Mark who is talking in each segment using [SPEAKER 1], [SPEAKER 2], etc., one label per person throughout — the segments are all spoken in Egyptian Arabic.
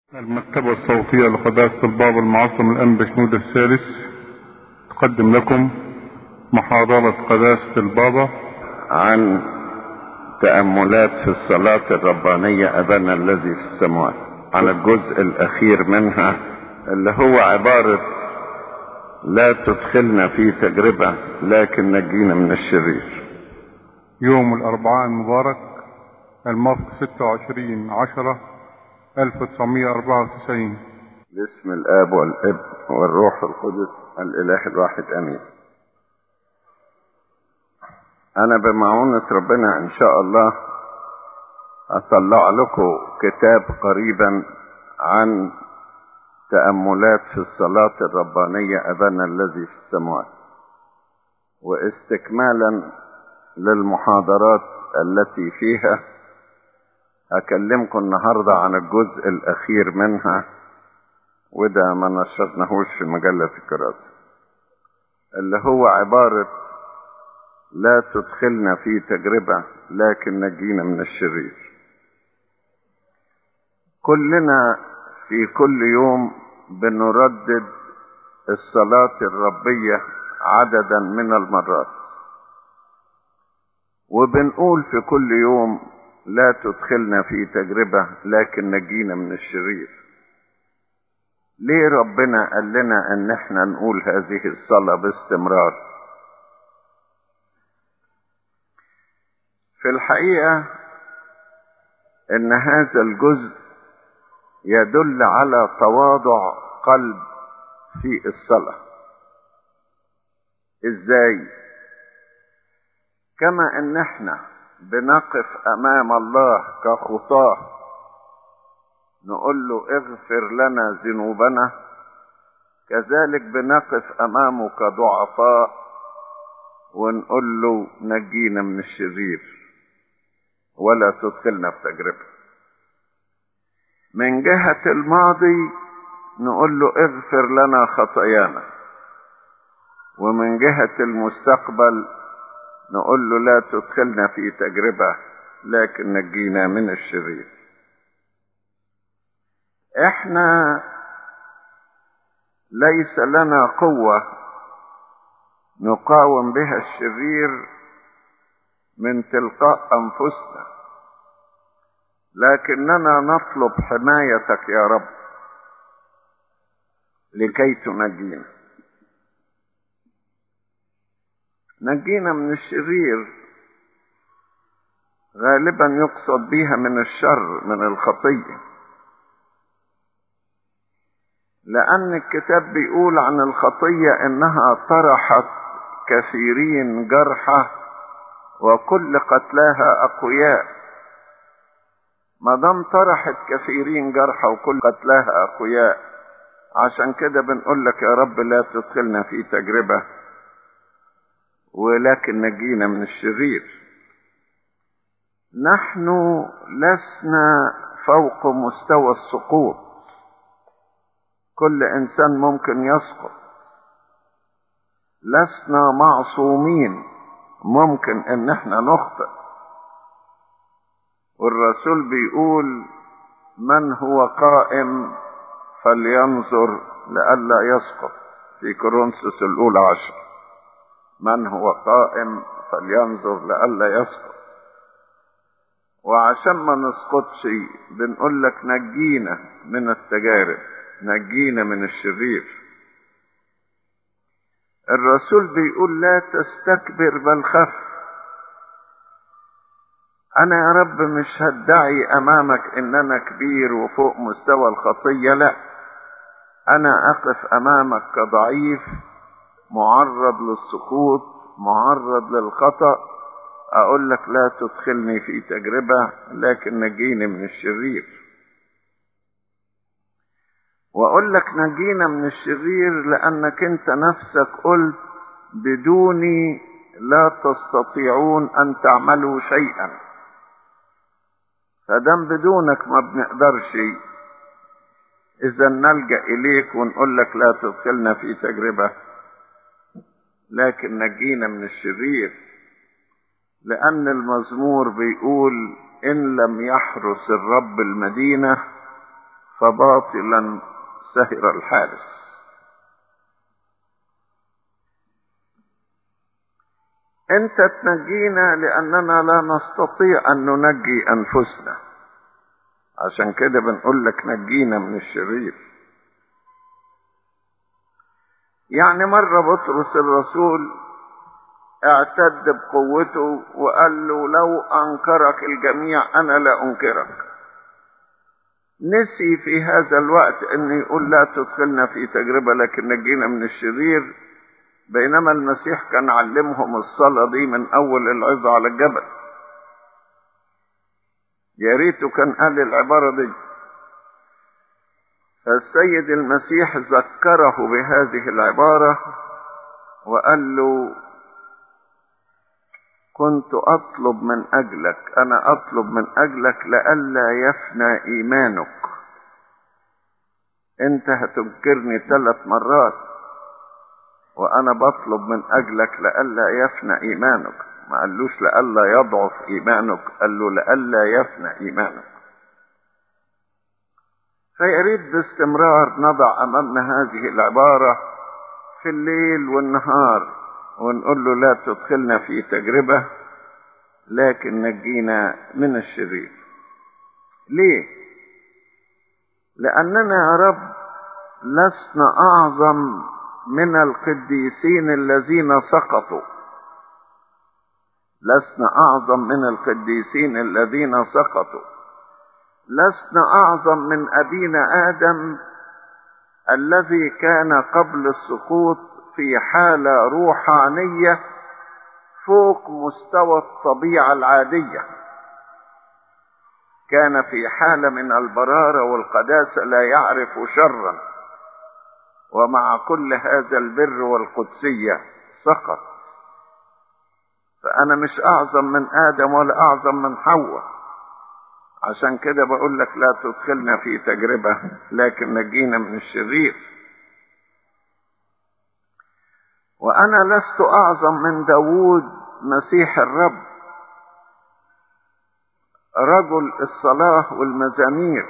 [SPEAKER 1] المكتبة الصوتية لقداسة البابا المعظم الأنبا شنود الثالث تقدم لكم محاضرة قداسة البابا
[SPEAKER 2] عن تأملات في الصلاة الربانية أبانا الذي في السماوات عن الجزء الأخير منها اللي هو عبارة لا تدخلنا في تجربة لكن نجينا من الشرير
[SPEAKER 1] يوم الأربعاء المبارك الموافق 26 10 1994
[SPEAKER 2] باسم الآب والابن والروح القدس الإله الواحد آمين أنا بمعونة ربنا إن شاء الله أطلع لكم كتاب قريبا عن تأملات في الصلاة الربانية أبانا الذي في السماوات واستكمالا للمحاضرات التي فيها أكلمكم النهاردة عن الجزء الأخير منها وده ما نشرناهوش في مجلة الكراسة اللي هو عبارة لا تدخلنا في تجربة لكن نجينا من الشرير كلنا في كل يوم بنردد الصلاة الربية عددا من المرات وبنقول في كل يوم لا تدخلنا في تجربة لكن نجينا من الشرير ليه ربنا قال لنا ان احنا نقول هذه الصلاة باستمرار في الحقيقة ان هذا الجزء يدل على تواضع قلب في الصلاة ازاي كما ان احنا بنقف امام الله كخطاه نقول له اغفر لنا ذنوبنا كذلك بنقف امامه كضعفاء ونقول له نجينا من الشرير ولا تدخلنا في تجربه من جهه الماضي نقول له اغفر لنا خطايانا ومن جهه المستقبل نقول له لا تدخلنا في تجربة لكن نجينا من الشرير احنا ليس لنا قوة نقاوم بها الشرير من تلقاء أنفسنا لكننا نطلب حمايتك يا رب لكي تنجينا نجينا من الشرير غالبا يقصد بها من الشر من الخطيه لان الكتاب بيقول عن الخطيه انها طرحت كثيرين جرحى وكل قتلاها اقوياء ما دام طرحت كثيرين جرحى وكل قتلاها اقوياء عشان كده بنقول لك يا رب لا تدخلنا في تجربه ولكن نجينا من الشرير نحن لسنا فوق مستوى السقوط كل انسان ممكن يسقط لسنا معصومين ممكن ان احنا نخطئ والرسول بيقول من هو قائم فلينظر لئلا يسقط في كورنثوس الاولى عشر من هو قائم فلينظر لئلا يسقط وعشان ما نسقطش بنقول لك نجينا من التجارب نجينا من الشرير الرسول بيقول لا تستكبر بل خف انا يا رب مش هدعي امامك ان انا كبير وفوق مستوى الخطيه لا انا اقف امامك كضعيف معرض للسقوط معرض للخطأ أقول لك لا تدخلني في تجربة لكن نجيني من الشرير وأقول لك نجينا من الشرير لأنك أنت نفسك قلت بدوني لا تستطيعون أن تعملوا شيئا فدام بدونك ما بنقدرش إذا نلجأ إليك ونقول لك لا تدخلنا في تجربة لكن نجينا من الشرير لأن المزمور بيقول إن لم يحرس الرب المدينة فباطلا سهر الحارس انت تنجينا لاننا لا نستطيع ان ننجي انفسنا عشان كده بنقول لك نجينا من الشرير يعني مرة بطرس الرسول اعتد بقوته وقال له لو انكرك الجميع انا لا انكرك نسي في هذا الوقت ان يقول لا تدخلنا في تجربة لكن نجينا من الشرير بينما المسيح كان علمهم الصلاة دي من اول العظة على الجبل يا ريته كان قال العبارة دي فالسيد المسيح ذكره بهذه العبارة وقال له كنت أطلب من أجلك أنا أطلب من أجلك لئلا يفنى إيمانك أنت هتنكرني ثلاث مرات وأنا بطلب من أجلك لئلا يفنى إيمانك ما قالوش لئلا يضعف إيمانك قال له لئلا يفنى إيمانك فيريد باستمرار نضع أمامنا هذه العبارة في الليل والنهار ونقول له لا تدخلنا في تجربة لكن نجينا من الشرير ليه لأننا يا رب لسنا أعظم من القديسين الذين سقطوا لسنا أعظم من القديسين الذين سقطوا لسنا أعظم من أبينا آدم الذي كان قبل السقوط في حالة روحانية فوق مستوى الطبيعة العادية كان في حالة من البرارة والقداسة لا يعرف شرا ومع كل هذا البر والقدسية سقط فأنا مش أعظم من آدم ولا أعظم من حواء عشان كده بقول لك لا تدخلنا في تجربة لكن نجينا من الشرير وأنا لست أعظم من داوود مسيح الرب رجل الصلاة والمزامير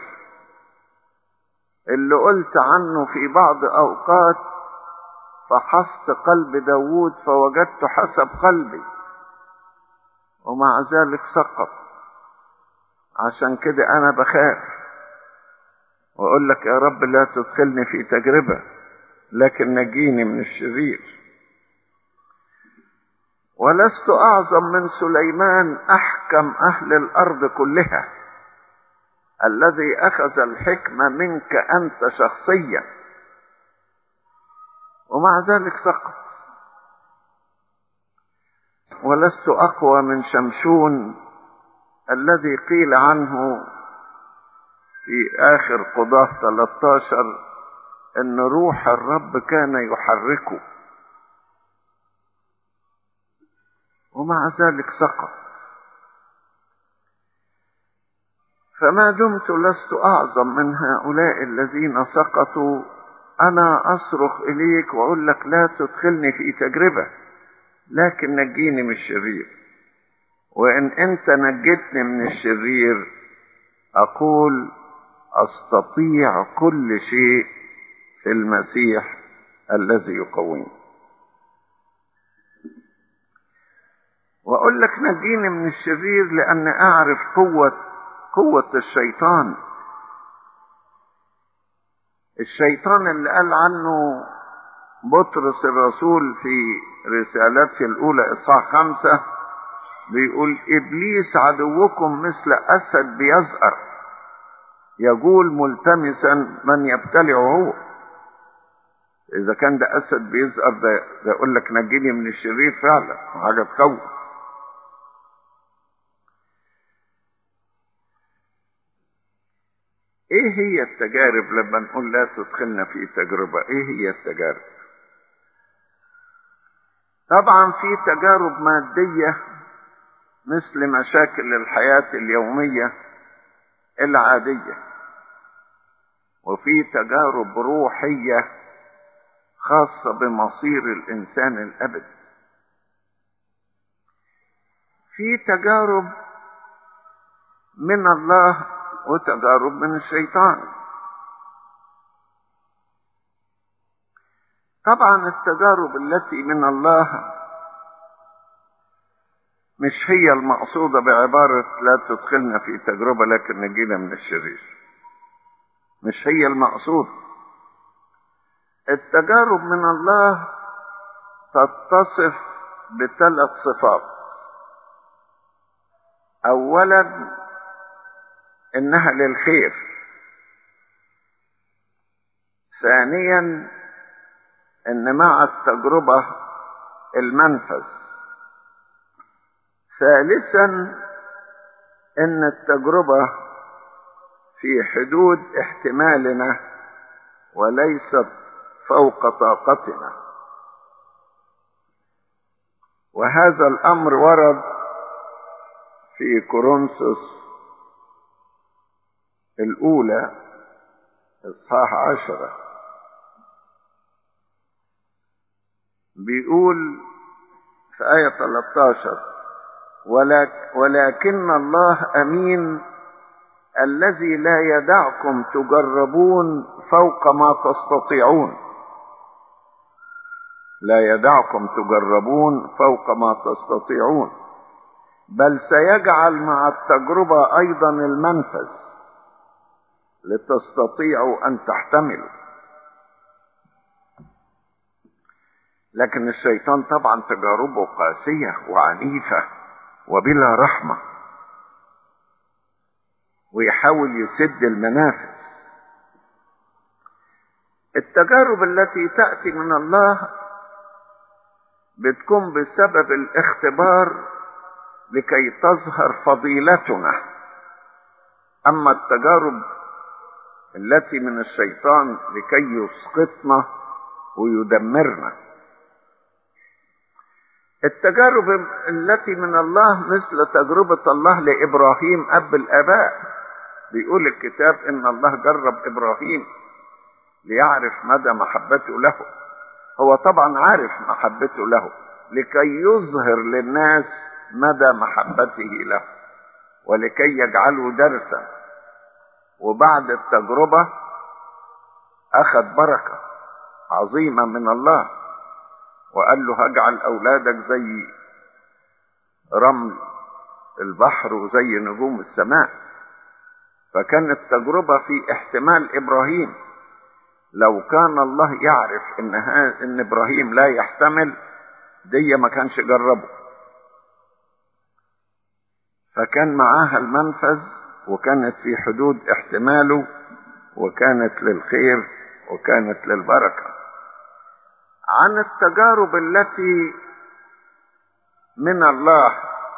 [SPEAKER 2] اللي قلت عنه في بعض أوقات فحصت قلب داوود فوجدت حسب قلبي ومع ذلك سقط عشان كده أنا بخاف وأقول لك يا رب لا تدخلني في تجربة لكن نجيني من الشرير ولست أعظم من سليمان أحكم أهل الأرض كلها الذي أخذ الحكمة منك أنت شخصيا ومع ذلك سقط ولست أقوى من شمشون الذي قيل عنه في آخر قضاة 13 أن روح الرب كان يحركه ومع ذلك سقط فما دمت لست أعظم من هؤلاء الذين سقطوا أنا أصرخ إليك وأقول لك لا تدخلني في تجربة لكن نجيني من الشرير وإن أنت نجتني من الشرير أقول أستطيع كل شيء في المسيح الذي يقويني وأقول لك نجيني من الشرير لأن أعرف قوة قوة الشيطان الشيطان اللي قال عنه بطرس الرسول في رسالته الأولى إصحاح خمسة بيقول إبليس عدوكم مثل أسد بيزأر يقول ملتمسا من يبتلعه هو إذا كان ده أسد بيزأر ده, ده يقول لك نجيني من الشرير فعلا حاجة تخوف ايه هي التجارب لما نقول لا تدخلنا في تجربة ايه هي التجارب طبعا في تجارب مادية مثل مشاكل الحياة اليومية العادية وفي تجارب روحية خاصة بمصير الإنسان الأبدي في تجارب من الله وتجارب من الشيطان طبعا التجارب التي من الله مش هي المقصودة بعبارة لا تدخلنا في تجربة لكن نجينا من الشرير مش هي المقصود التجارب من الله تتصف بثلاث صفات اولا انها للخير ثانيا ان مع التجربه المنفذ ثالثا ان التجربه في حدود احتمالنا وليست فوق طاقتنا وهذا الامر ورد في كورنثوس الاولى اصحاح عشره بيقول في آية 13 ولك ولكن الله أمين الذي لا يدعكم تجربون فوق ما تستطيعون لا يدعكم تجربون فوق ما تستطيعون بل سيجعل مع التجربة أيضا المنفذ لتستطيعوا أن تحتملوا لكن الشيطان طبعا تجاربه قاسية وعنيفة وبلا رحمة ويحاول يسد المنافذ التجارب التي تأتي من الله بتكون بسبب الاختبار لكي تظهر فضيلتنا أما التجارب التي من الشيطان لكي يسقطنا ويدمرنا التجارب التي من الله مثل تجربة الله لإبراهيم أب الآباء بيقول الكتاب إن الله جرب إبراهيم ليعرف مدى محبته له هو طبعا عارف محبته له لكي يظهر للناس مدى محبته له ولكي يجعله درسا وبعد التجربة أخذ بركة عظيمة من الله وقال له هجعل أولادك زي رمل البحر وزي نجوم السماء فكانت تجربة في احتمال إبراهيم لو كان الله يعرف إن, إن إبراهيم لا يحتمل دي ما كانش جربه فكان معاها المنفذ وكانت في حدود احتماله وكانت للخير وكانت للبركه عن التجارب التي من الله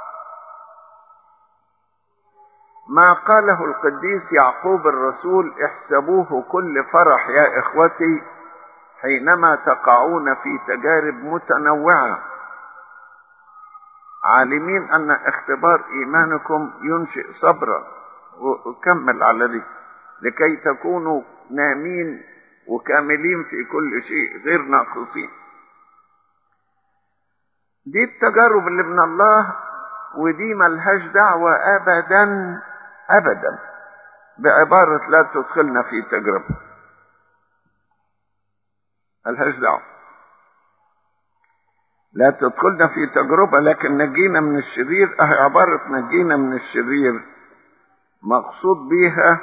[SPEAKER 2] ما قاله القديس يعقوب الرسول احسبوه كل فرح يا اخوتي حينما تقعون في تجارب متنوعه عالمين ان اختبار ايمانكم ينشئ صبرا وكمل على دي لكي تكونوا نامين وكاملين في كل شيء غير ناقصين دي التجارب اللي من الله ودي ملهاش دعوة أبدا أبدا بعبارة لا تدخلنا في تجربة ملهاش دعوة لا تدخلنا في تجربة لكن نجينا من الشرير أهي عبارة نجينا من الشرير مقصود بيها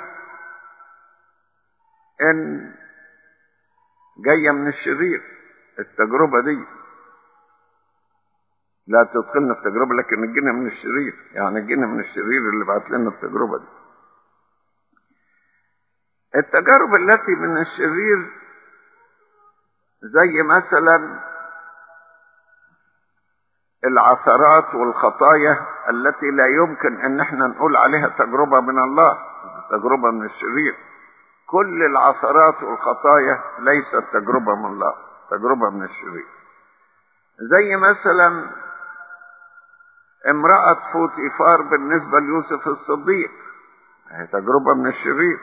[SPEAKER 2] ان جايه من الشرير التجربه دي لا تدخلنا في تجربه لكن نجينا من الشرير يعني نجينا من الشرير اللي بعت لنا التجربه دي التجارب التي من الشرير زي مثلا العثرات والخطايا التي لا يمكن ان احنا نقول عليها تجربه من الله تجربه من الشرير كل العثرات والخطايا ليست تجربة من الله تجربة من الشرير زي مثلا امرأة فوتيفار بالنسبة ليوسف الصديق هي تجربة من الشرير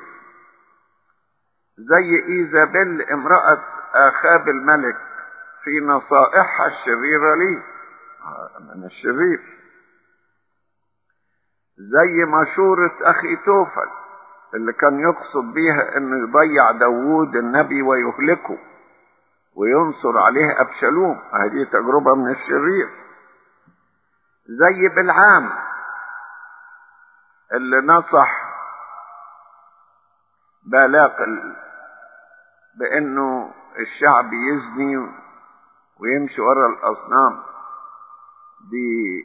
[SPEAKER 2] زي إيزابيل امرأة آخاب الملك في نصائحها الشريرة ليه من الشرير زي مشورة أخي توفل اللي كان يقصد بيها انه يضيع داوود النبي ويهلكه وينصر عليه أبشالوم هذه تجربة من الشرير زي بالعام اللي نصح بالاق بأنه الشعب يزني ويمشي ورا الأصنام دي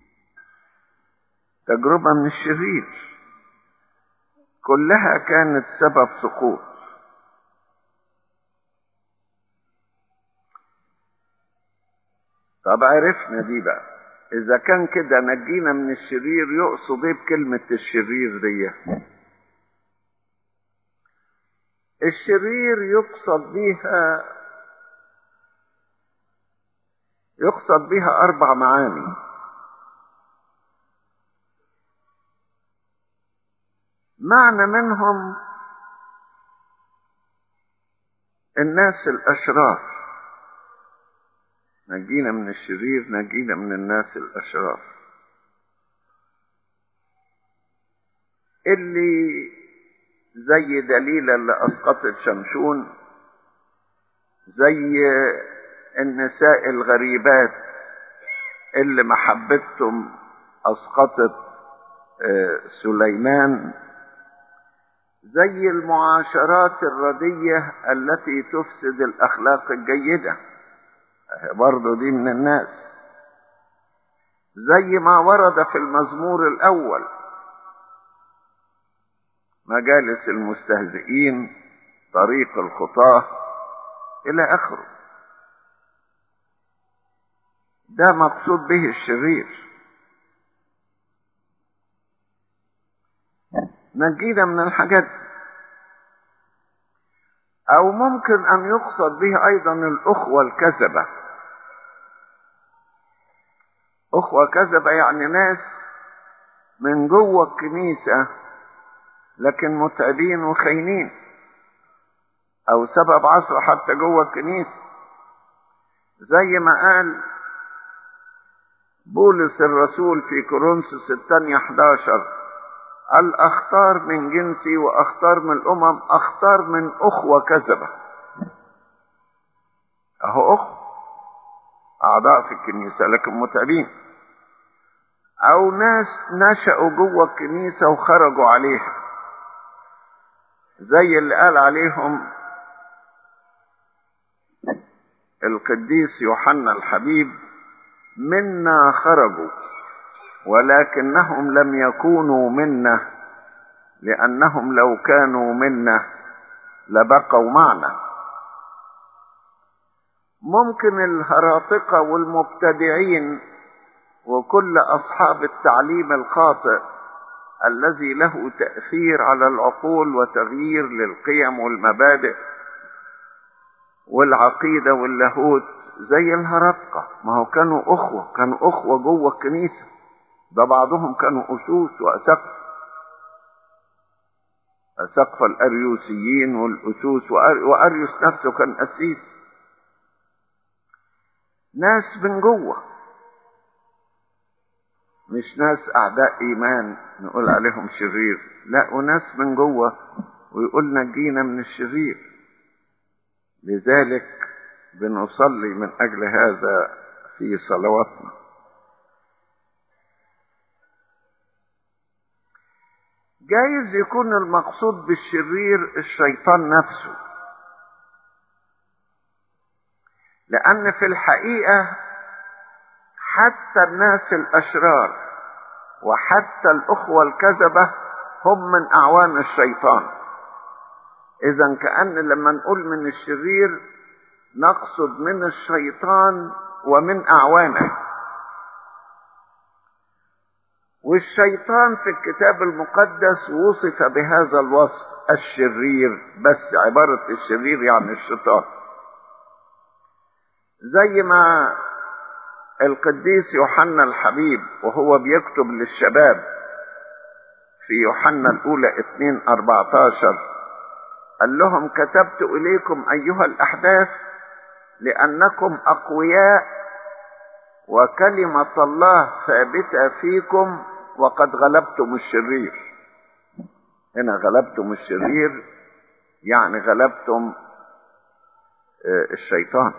[SPEAKER 2] تجربة من الشرير كلها كانت سبب سقوط طب عرفنا دي بقى إذا كان كده نجينا من الشرير يقصد إيه بكلمة الشرير دي؟ الشرير يقصد بيها يقصد بها أربع معاني معنى منهم الناس الأشرار نجينا من الشرير نجينا من الناس الأشرار اللي زي دليلة اللي أسقطت شمشون زي النساء الغريبات اللي محبتهم أسقطت سليمان زي المعاشرات الردية التي تفسد الأخلاق الجيدة برضو دي من الناس زي ما ورد في المزمور الأول مجالس المستهزئين طريق الخطاة إلى آخره ده مقصود به الشرير نجينا من الحاجات أو ممكن أن يقصد به أيضا الأخوة الكذبة أخوة كذبة يعني ناس من جوه الكنيسة لكن متعبين وخاينين أو سبب عصر حتى جوه الكنيسة زي ما قال بولس الرسول في كورنثوس الثانية 11 قال أختار من جنسي وأختار من الأمم أختار من أخوة كذبة أهو أخوة أعضاء في الكنيسة لكن متعبين أو ناس نشأوا جوه الكنيسة وخرجوا عليها زي اللي قال عليهم القديس يوحنا الحبيب منا خرجوا ولكنهم لم يكونوا منا لأنهم لو كانوا منا لبقوا معنا ممكن الهراطقة والمبتدعين وكل أصحاب التعليم الخاطئ الذي له تأثير على العقول وتغيير للقيم والمبادئ والعقيدة واللاهوت زي الهرطقة ما هو كانوا أخوة كانوا أخوة جوه الكنيسة ده بعضهم كانوا أسوس وأسقف أسقف الأريوسيين والأسوس وأريوس نفسه كان أسيس ناس من جوه مش ناس أعداء إيمان نقول عليهم شرير لا وناس من جوه ويقول نجينا من الشرير لذلك بنصلي من أجل هذا في صلواتنا جايز يكون المقصود بالشرير الشيطان نفسه لأن في الحقيقة حتى الناس الأشرار وحتى الأخوة الكذبة هم من أعوان الشيطان إذا كأن لما نقول من الشرير نقصد من الشيطان ومن أعوانه والشيطان في الكتاب المقدس وصف بهذا الوصف الشرير بس عبارة الشرير يعني الشيطان زي ما القديس يوحنا الحبيب وهو بيكتب للشباب في يوحنا الأولى 2 14 قال لهم كتبت إليكم أيها الأحداث لأنكم أقوياء وكلمة الله ثابتة فيكم وقد غلبتم الشرير هنا غلبتم الشرير يعني غلبتم الشيطان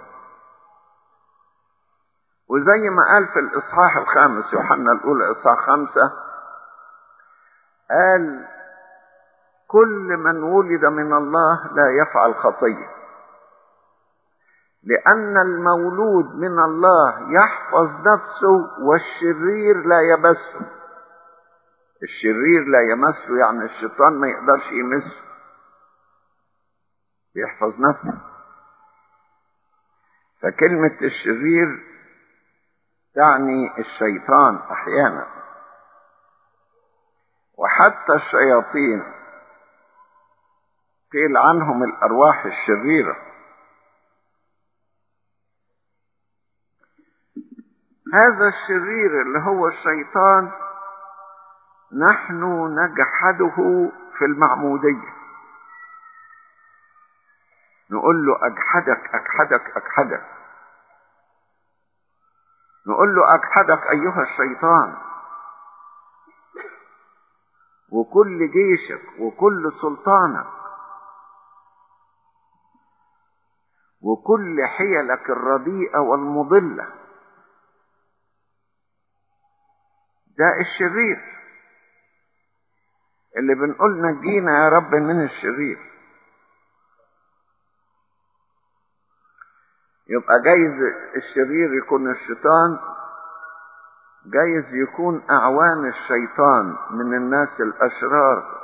[SPEAKER 2] وزي ما قال في الإصحاح الخامس يوحنا الأولى إصحاح خمسة قال كل من ولد من الله لا يفعل خطية لأن المولود من الله يحفظ نفسه والشرير لا يمسه الشرير لا يمسه يعني الشيطان ما يقدرش يمسه يحفظ نفسه فكلمة الشرير تعني الشيطان أحيانا وحتى الشياطين قيل عنهم الأرواح الشريرة هذا الشرير اللي هو الشيطان نحن نجحده في المعمودية نقول له أجحدك أجحدك أجحدك نقول له أجحدك أيها الشيطان وكل جيشك وكل سلطانك وكل حيلك الرديئة والمضلة ده الشرير اللي بنقول نجينا يا رب من الشرير يبقى جايز الشرير يكون الشيطان جايز يكون أعوان الشيطان من الناس الأشرار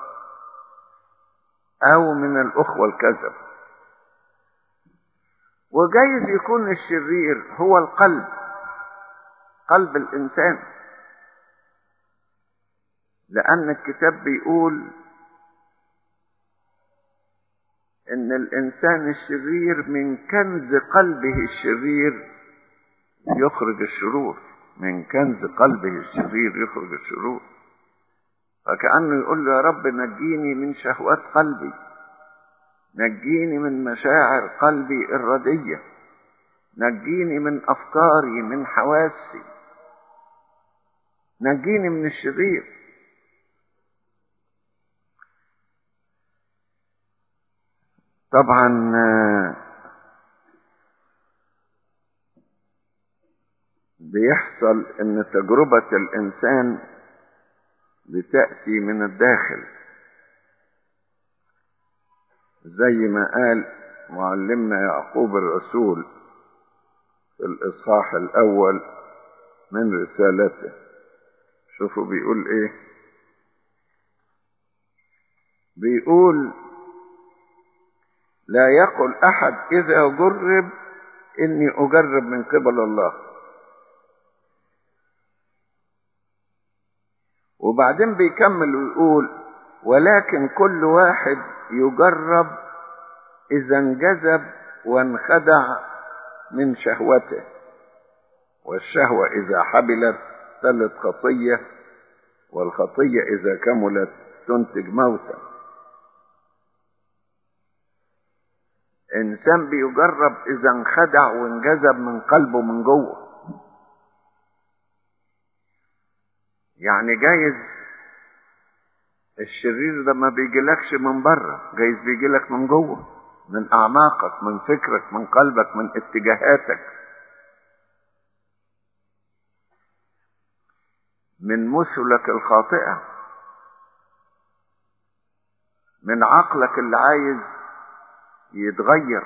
[SPEAKER 2] أو من الأخوة الكذب وجايز يكون الشرير هو القلب قلب الإنسان لأن الكتاب بيقول إن الإنسان الشرير من كنز قلبه الشرير يخرج الشرور من كنز قلبه الشرير يخرج الشرور فكأنه يقول له يا رب نجيني من شهوات قلبي نجيني من مشاعر قلبي الردية نجيني من أفكاري من حواسي نجيني من الشرير طبعا بيحصل ان تجربة الانسان بتأتي من الداخل زي ما قال معلمنا يعقوب الرسول في الاصحاح الاول من رسالته شوفوا بيقول ايه بيقول لا يقل احد اذا جرب اني اجرب من قبل الله وبعدين بيكمل ويقول ولكن كل واحد يجرب اذا انجذب وانخدع من شهوته والشهوة اذا حبلت تلت خطية والخطية اذا كملت تنتج موتا انسان بيجرب اذا انخدع وانجذب من قلبه من جوه يعني جايز الشرير ده ما بيجيلكش من بره جايز بيجيلك من جوه من اعماقك من فكرك من قلبك من اتجاهاتك من مثلك الخاطئه من عقلك اللي عايز يتغير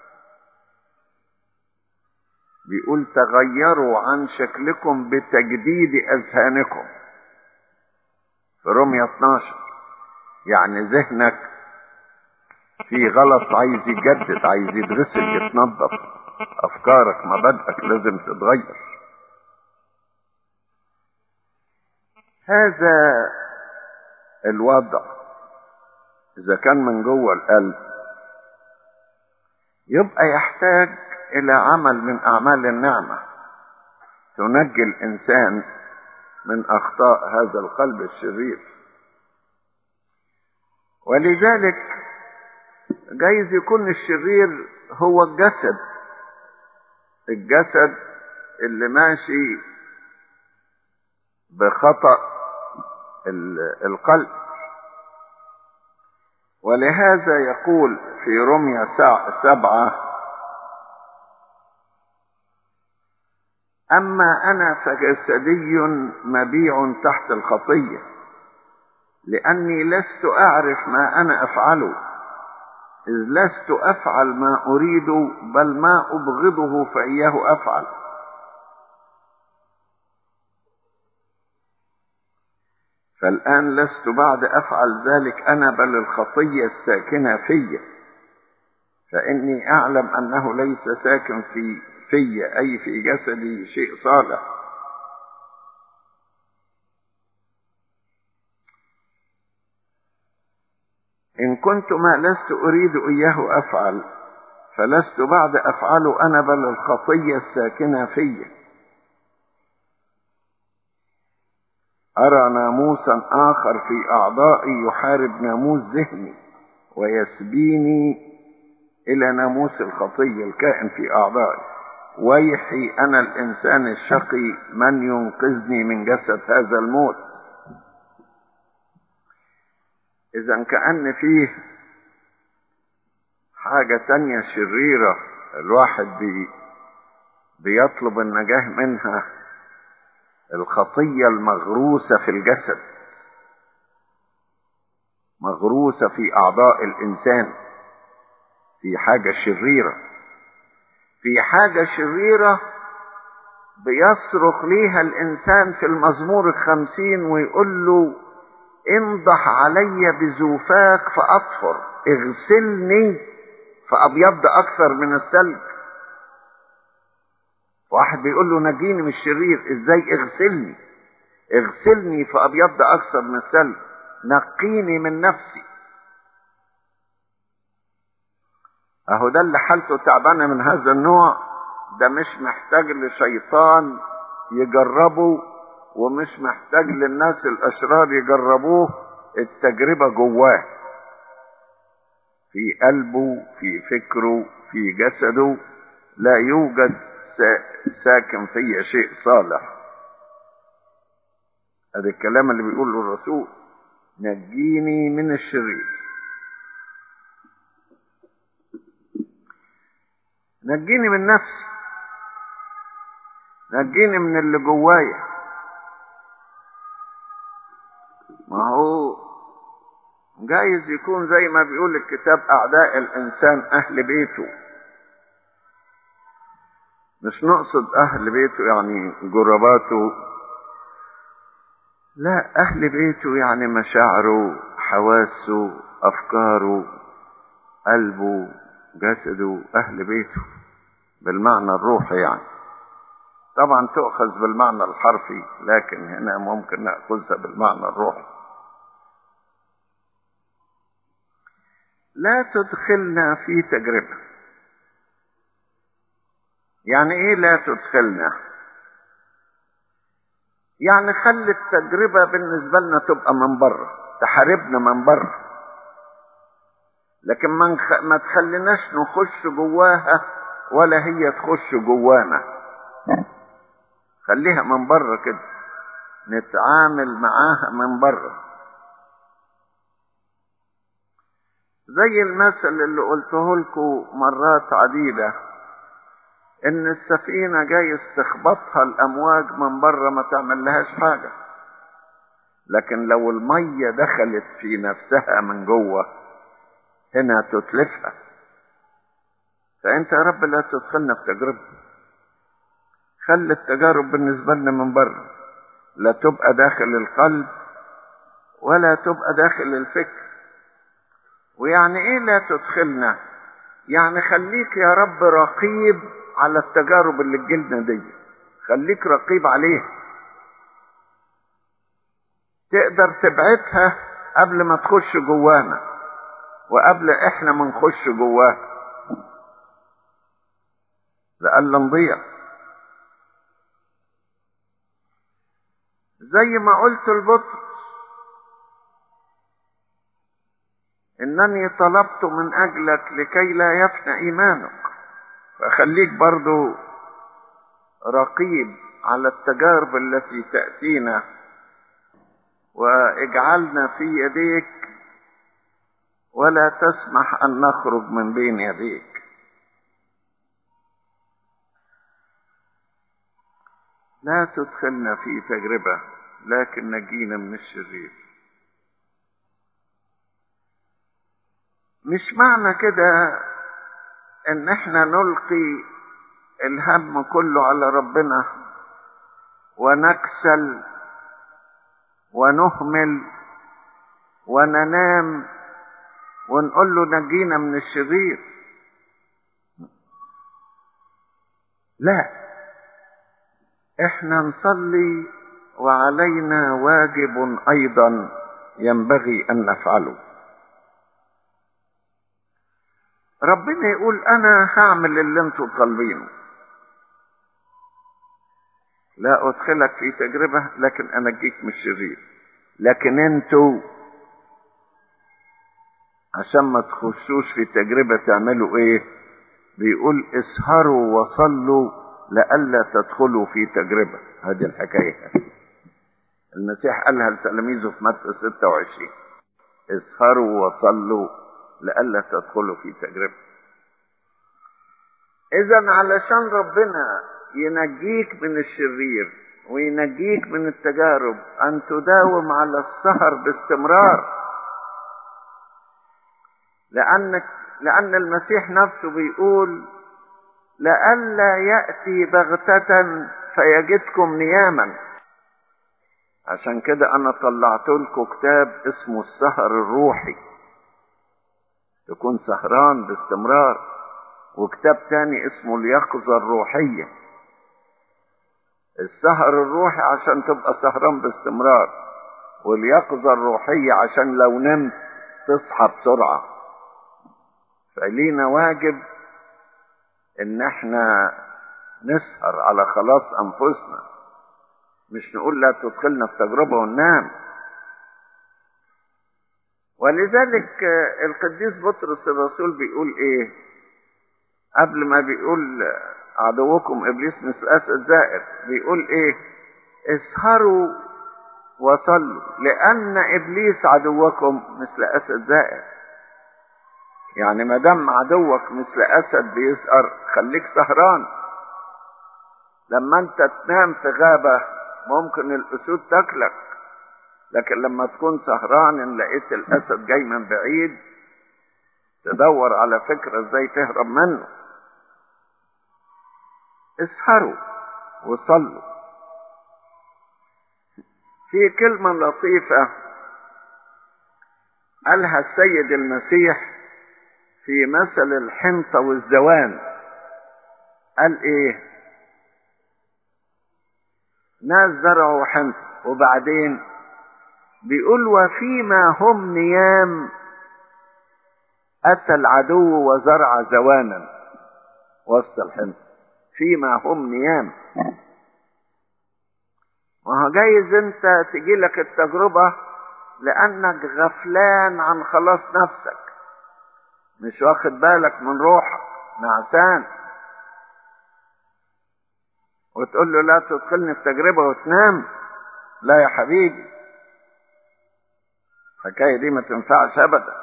[SPEAKER 2] بيقول تغيروا عن شكلكم بتجديد اذهانكم في رومية 12 يعني ذهنك في غلط عايز يجدد عايز يدرسك يتنظف افكارك مبادئك لازم تتغير هذا الوضع اذا كان من جوه القلب يبقى يحتاج الى عمل من اعمال النعمه تنجي الانسان من اخطاء هذا القلب الشرير ولذلك جايز يكون الشرير هو الجسد الجسد اللي ماشي بخطأ القلب ولهذا يقول في رمية سبعة أما أنا فجسدي مبيع تحت الخطية لأني لست أعرف ما أنا أفعله إذ لست أفعل ما أريد بل ما أبغضه فإياه أفعل فالآن لست بعد أفعل ذلك أنا بل الخطية الساكنة في فإني أعلم أنه ليس ساكن في في أي في جسدي شيء صالح إن كنت ما لست أريد إياه أفعل فلست بعد أفعله أنا بل الخطية الساكنة في أرى ناموسا آخر في أعضائي يحارب ناموس ذهني ويسبيني إلى ناموس الخطية الكائن في أعضائي ويحي أنا الإنسان الشقي من ينقذني من جسد هذا الموت إذا كأن فيه حاجة تانية شريرة الواحد بي بيطلب النجاة منها الخطية المغروسة في الجسد مغروسة في أعضاء الإنسان في حاجة شريرة في حاجة شريرة بيصرخ ليها الإنسان في المزمور الخمسين ويقول له انضح علي بزوفاك فأطفر اغسلني فأبيض أكثر من الثلج واحد بيقول له نجيني من الشرير ازاي اغسلني اغسلني فأبيض أكثر من الثلج نقيني من نفسي اهو ده اللي حالته تعبانه من هذا النوع ده مش محتاج لشيطان يجربه ومش محتاج للناس الاشرار يجربوه التجربه جواه في قلبه في فكره في جسده لا يوجد ساكن في شيء صالح هذا الكلام اللي بيقوله الرسول نجيني من الشرير نجيني من نفسي نجيني من اللي جوايا ما هو جايز يكون زي ما بيقول الكتاب أعداء الإنسان أهل بيته مش نقصد أهل بيته يعني جرباته لا أهل بيته يعني مشاعره حواسه أفكاره قلبه جسده أهل بيته بالمعنى الروحي يعني طبعا تؤخذ بالمعنى الحرفي لكن هنا ممكن نأخذها بالمعنى الروحي لا تدخلنا في تجربة يعني ايه لا تدخلنا يعني خلي التجربة بالنسبة لنا تبقى من بره تحاربنا من بره لكن ما, نخ... ما تخليناش نخش جواها ولا هي تخش جوانا خليها من بره كده نتعامل معاها من بره زي المثل اللي قلته لكم مرات عديدة ان السفينة جاي تخبطها الامواج من بره ما تعمل لهاش حاجة لكن لو المية دخلت في نفسها من جوه هنا تتلفها فانت يا رب لا تدخلنا في تجربة خلي التجارب بالنسبة لنا من بره لا تبقى داخل القلب ولا تبقى داخل الفكر ويعني ايه لا تدخلنا يعني خليك يا رب رقيب على التجارب اللي تجيلنا دي خليك رقيب عليها تقدر تبعدها قبل ما تخش جوانا وقبل احنا ما نخش جواها لألا نضيع زي ما قلت لبطرس انني طلبت من اجلك لكي لا يفنى ايمانك فخليك برضو رقيب على التجارب التي تأتينا واجعلنا في يديك ولا تسمح ان نخرج من بين يديك لا تدخلنا في تجربة لكن نجينا من الشرير مش معنى كده ان احنا نلقي الهم كله على ربنا ونكسل ونهمل وننام ونقول له نجينا من الشرير لا احنا نصلي وعلينا واجب ايضا ينبغي ان نفعله ربنا يقول انا هعمل اللي انتوا طالبينه لا ادخلك في تجربة لكن انجيك من الشرير لكن انتوا عشان ما تخشوش في تجربة تعملوا ايه بيقول اسهروا وصلوا لئلا تدخلوا في تجربة هذه الحكاية المسيح قالها لتلاميذه في متى 26 اسهروا وصلوا لئلا تدخلوا في تجربة اذا علشان ربنا ينجيك من الشرير وينجيك من التجارب ان تداوم على السهر باستمرار لانك لان المسيح نفسه بيقول لئلا ياتي بغته فيجدكم نياما عشان كده انا طلعت لكم كتاب اسمه السهر الروحي تكون سهران باستمرار وكتاب تاني اسمه اليقظة الروحية السهر الروحي عشان تبقى سهران باستمرار واليقظة الروحية عشان لو نمت تصحى بسرعة فلينا واجب ان احنا نسهر على خلاص انفسنا مش نقول لا تدخلنا في تجربة وننام ولذلك القديس بطرس الرسول بيقول ايه قبل ما بيقول عدوكم ابليس مثل اسد زائر بيقول ايه اسهروا وصلوا لان ابليس عدوكم مثل اسد زائر يعني ما دام عدوك مثل اسد بيسهر خليك سهران لما انت تنام في غابه ممكن الاسود تاكلك لكن لما تكون سهران ان لقيت الاسد جاي من بعيد تدور على فكره ازاي تهرب منه اسهروا وصلوا في كلمه لطيفه قالها السيد المسيح في مثل الحنطه والزوان قال ايه ناس زرعوا حنطه وبعدين بيقول وفيما هم نيام أتى العدو وزرع زوانا وسط الحنطة فيما هم نيام ما هو جايز انت تجي لك التجربة لأنك غفلان عن خلاص نفسك مش واخد بالك من روحك نعسان وتقول له لا تدخلني في تجربة وتنام لا يا حبيبي الحكاية دي ما تنفعش أبدا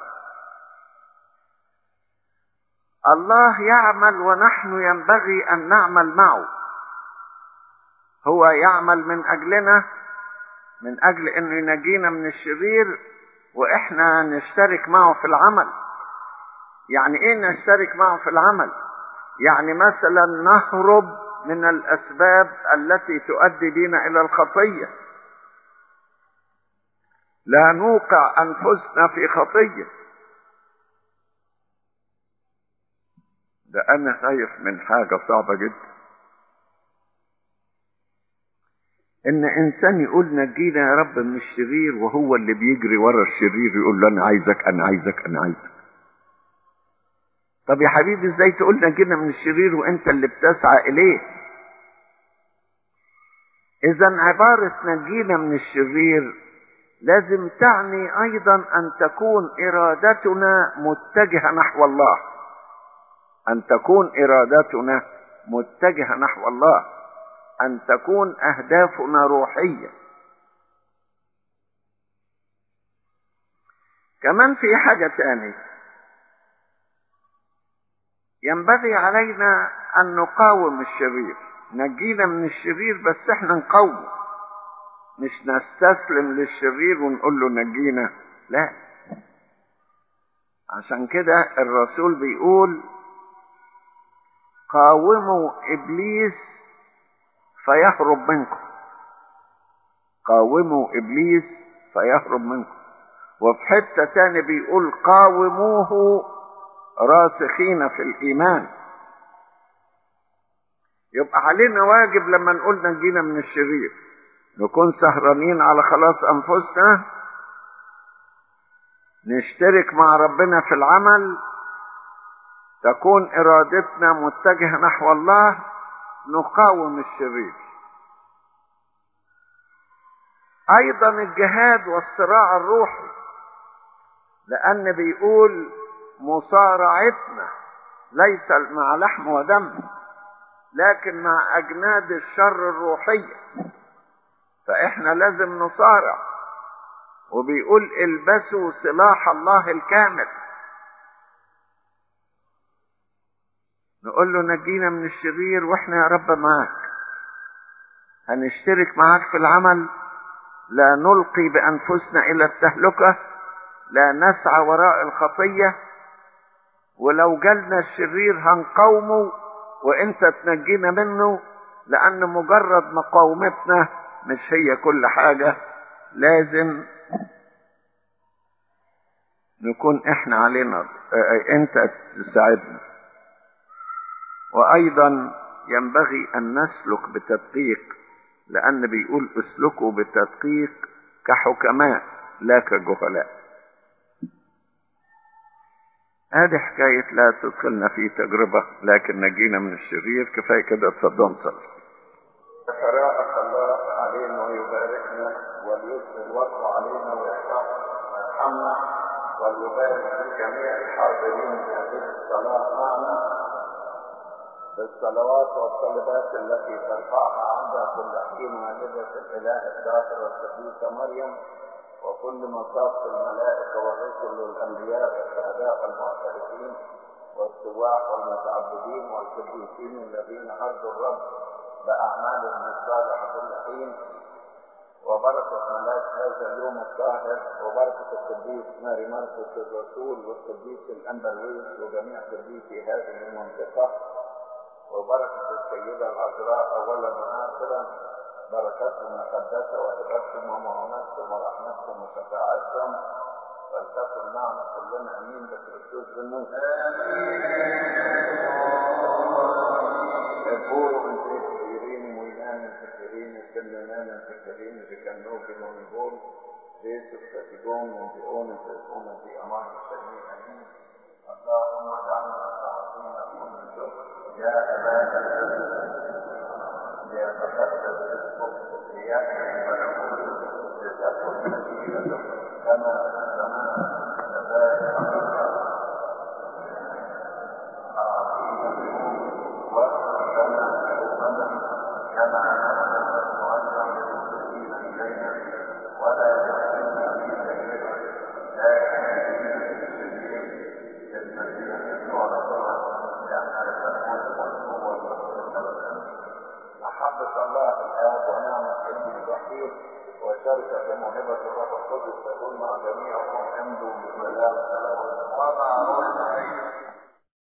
[SPEAKER 2] الله يعمل ونحن ينبغي أن نعمل معه هو يعمل من أجلنا من أجل أنه ينجينا من الشرير وإحنا نشترك معه في العمل يعني إيه نشترك معه في العمل يعني مثلا نهرب من الأسباب التي تؤدي بنا إلى الخطية لا نوقع انفسنا في خطيه ده انا خايف من حاجه صعبه جدا ان انسان يقول نجينا يا رب من الشرير وهو اللي بيجري ورا الشرير يقول له انا عايزك انا عايزك انا عايزك طب يا حبيبي ازاي تقول نجينا من الشرير وانت اللي بتسعى اليه اذا عباره نجينا من الشرير لازم تعني ايضا ان تكون ارادتنا متجهه نحو الله ان تكون ارادتنا متجهه نحو الله ان تكون اهدافنا روحيه كمان في حاجه تاني ينبغي علينا ان نقاوم الشرير نجينا من الشرير بس احنا نقوم مش نستسلم للشرير ونقول له نجينا لا عشان كده الرسول بيقول قاوموا ابليس فيهرب منكم قاوموا ابليس فيهرب منكم وفي حتة تاني بيقول قاوموه راسخين في الايمان يبقى علينا واجب لما نقول نجينا من الشرير نكون سهرانين على خلاص انفسنا نشترك مع ربنا في العمل تكون ارادتنا متجهه نحو الله نقاوم الشرير ايضا الجهاد والصراع الروحي لان بيقول مصارعتنا ليس مع لحم ودم لكن مع اجناد الشر الروحيه فاحنا لازم نصارع وبيقول البسوا سلاح الله الكامل نقول له نجينا من الشرير واحنا يا رب معاك هنشترك معاك في العمل لا نلقي بانفسنا الى التهلكه لا نسعى وراء الخطيه ولو جالنا الشرير هنقاومه وانت تنجينا منه لان مجرد مقاومتنا مش هي كل حاجه لازم نكون احنا علينا انت تساعدنا وايضا ينبغي ان نسلك بتدقيق لان بيقول اسلكوا بتدقيق كحكماء لا كجهلاء هذه حكاية لا تدخلنا في تجربة لكن نجينا من الشرير كفاية كده تصدق نصلي
[SPEAKER 3] يتراءف الله علينا ويباركنا وليسر وقته علينا ويرحمنا وليبارك في جميع الحاضرين في هذه الصلاة معنا بالصلوات والطلبات التي ترفعها عندها كل حين والدة الإله الطاهرة القديسة مريم وكل مصاف الملائكة والرسل والأنبياء والشهداء والمعترفين والسواح والمتعبدين والقديسين الذين أرضوا الرب بأعمالهم الصالحة كل حين وبركة ملاك هذا اليوم الطاهر وبركة القديس ماري مرقس الرسول والقديس الأنبرويس وجميع قديسي هذه المنطقة وبركة السيدة العذراء أولا وآخرا بركتهم مقدسة وهبتهم ومعونتهم ورحمتهم وشفاعتهم فلتكن معنا كلنا امين بكريستوس بالنور اذكروا من كثيرين وينان كثيرين سننان كثيرين ركنوك ونقول جيسوس فتقوم من ديون تكون في امان الشريع امين اللهم اجعلنا صاحبين كل شكر يا ابانا ليتقدس اسمك ليأتي ملكوتك لتكن مشيئتك كما في السماء كذلك على الارض أعطينا اليوم واغفر لنا ذنوبنا كما نغفر ونعلم المسلمين إلينا ولا تدخلنا في تجربة لكن اهدنا للشرير للمدينة يسوع ربنا لأنك الملك والقوة والقدرة محبة الله الآب ونعمة ابن الوحيد وشركة موهبة الروح القدس تكون مع جميعكم امضوا بسلام سلام